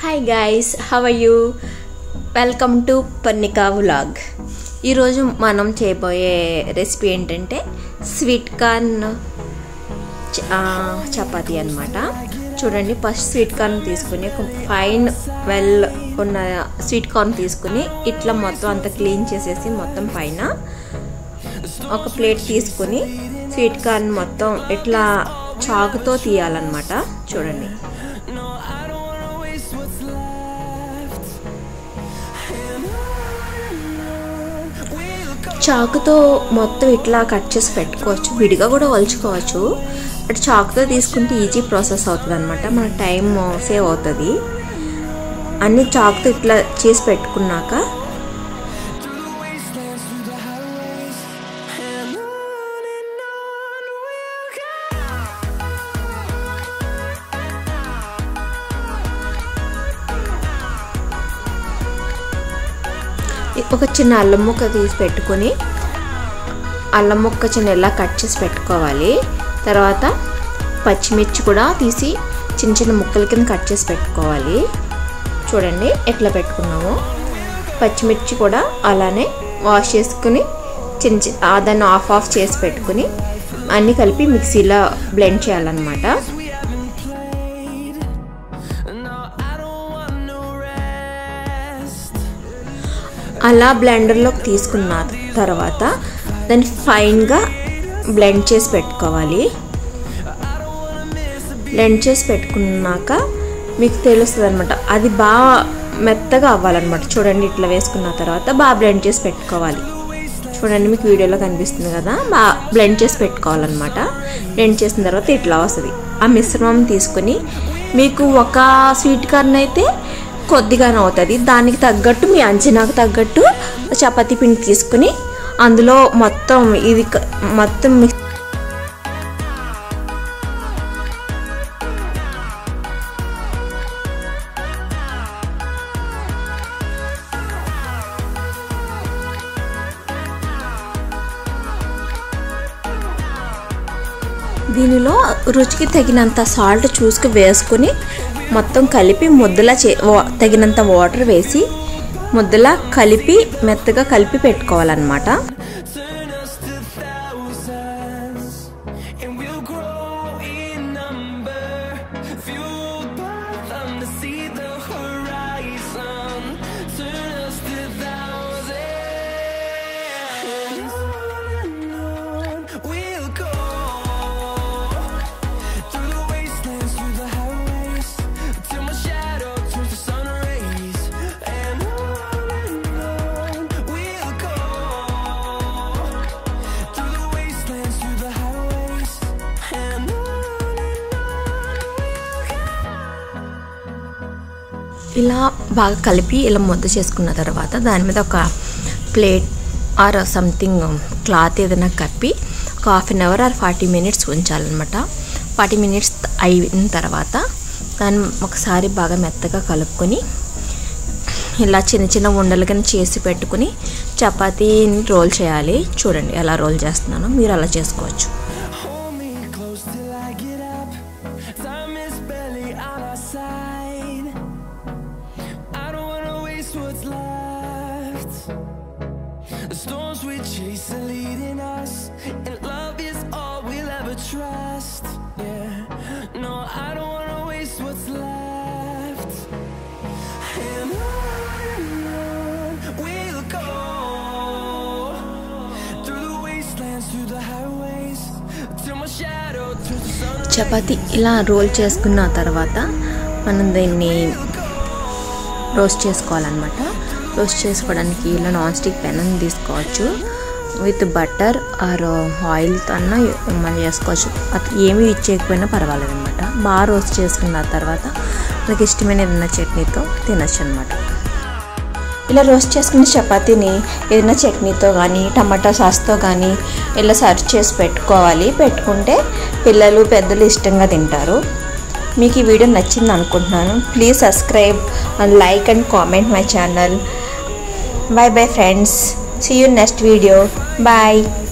Hi guys how you welcome to Parnika vlog ఈరోజు మనం చేయబోయే రెసిపీ ఏంటంటే స్వీట్ కార్న్ చ- ఆ, చపాతీ అనమాట చూడండి ఫస్ట్ స్వీట్ కార్న్ తీసుకుని ఒక ఫైన్ వెల్ ఉన్న స్వీట్ కార్న్ తీసుకుని ఇట్లా మొత్తం అంతా క్లీన్ చేసేసి మొత్తం పైన ఒక ప్లేట్ తీసుకుని స్వీట్ కార్న్ మొత్తం ఇట్లా చాకుతో తీయాలన్నమాట చూడండి చాకుతో మొత్తం ఇట్లా కట్ చేసి పెట్టుకోవచ్చు విడిగా కూడా వలుచుకోవచ్చు బట్ చాకుతో తీసుకుంటే ఈజీ ప్రాసెస్ అవుతుంది అనమాట మన టైం సేవ్ అవుతుంది అన్ని చాకుతో ఇట్లా చేసి పెట్టుకున్నాక ఒక చిన్న అల్లం ముక్క తీసి పెట్టుకొని అల్లం ముక్క చిన్న ఎలా కట్ చేసి పెట్టుకోవాలి తర్వాత పచ్చిమిర్చి కూడా తీసి చిన్న చిన్న ముక్కల కింద కట్ చేసి పెట్టుకోవాలి చూడండి ఎట్లా పెట్టుకున్నాము పచ్చిమిర్చి కూడా అలానే వాష్ చేసుకుని చిన్న చిన్న ఆ దాన్ని ఆఫ్ ఆఫ్ చేసి పెట్టుకుని అన్నీ కలిపి మిక్సీలో బ్లెండ్ చేయాలన్నమాట అలా బ్లెండర్లోకి తీసుకున్న తర్వాత దాన్ని ఫైన్గా బ్లెండ్ చేసి పెట్టుకోవాలి బ్లెండ్ చేసి పెట్టుకున్నాక మీకు తెలుస్తుంది అనమాట అది బాగా మెత్తగా అవ్వాలన్నమాట చూడండి ఇట్లా వేసుకున్న తర్వాత బాగా బ్లెండ్ చేసి పెట్టుకోవాలి చూడండి మీకు వీడియోలో కనిపిస్తుంది కదా బాగా బ్లెండ్ చేసి పెట్టుకోవాలన్నమాట బ్లెండ్ చేసిన తర్వాత ఇట్లా వస్తుంది ఆ మిశ్రమం తీసుకొని మీకు ఒక స్వీట్ కార్న్ అయితే కొద్దిగానే అవుతుంది దానికి తగ్గట్టు మీ అంచనాకు తగ్గట్టు చపాతీ పిండి తీసుకుని అందులో మొత్తం ఇది క- మొత్తం మిక్స్ దీనిలో రుచికి తగినంత సాల్ట్ చూసుకు వేసుకుని మొత్తం కలిపి ముద్దలా చే వా- తగినంత వాటర్ వేసి ముద్దలా కలిపి మెత్తగా కలిపి పెట్టుకోవాలన్నమాట Turn us to thousands, and we'll grow in number. Fueled by them to see the horizon. Turn us to thousands, and on and on we'll go. Through the wastelands, through the highways, till my shadow turns to sun rays. And on and on we'll go. Through the wastelands, through the highways, and on and on ఇలా బాగా కలిపి ఇలా ముద్ద చేసుకున్న తర్వాత దాని మీద ఒక ప్లేట్ ఆర్ సంథింగ్ క్లాత్ ఏదైనా కప్పి ఒక half an hour or forty minutes ఉంచాలన్నమాట ఫార్టీ మినిట్స్ అయిన తర్వాత దాన్ని ఒకసారి బాగా మెత్తగా కలుపుకొని ఇలా చిన్న చిన్న ఉండలు కానీ చేసి పెట్టుకుని చపాతీని రోల్ చేయాలి చూడండి ఎలా రోల్ చేస్తున్నానో మీరు అలా చేసుకోవచ్చు Hold me close till I get up. Time is barely on our side. I don't wanna waste what's left. The storms we chase are leading us, and love is all we'll ever trust. Yeah, no, I don't wanna waste what's left. And on and on we'll go through the wastelands, through the highways, till my shadow turns to sun. Chapati ఇలా role చేసుకున్న తర్వాత మనం దీన్ని roast చేసుకోవాలన్నమాట roast చేసుకోవడానికి ఇలా non stick pan తీసుకోవచ్చు with butter or ఆయిల్తో అన్న మనం చేసుకోవచ్చు అది ఏమి యూజ్ చేయకపోయినా పర్వాలేదు అనమాట బాగా రోస్ట్ చేసుకున్న తర్వాత మనకి ఇష్టమైన ఏదైనా చట్నీతో తినచ్చు అనమాట ఇలా రోస్ట్ చేసుకున్న చపాతీని ఏదైనా చట్నీతో కానీ టమాటా సాస్తో కానీ ఇలా సర్వ్ చేసి పెట్టుకోవాలి పెట్టుకుంటే పిల్లలు పెద్దలు ఇష్టంగా తింటారు మీకు ఈ వీడియో నచ్చింది అనుకుంటున్నాను please subscribe and like and comment my channel bye bye friends see you next video bye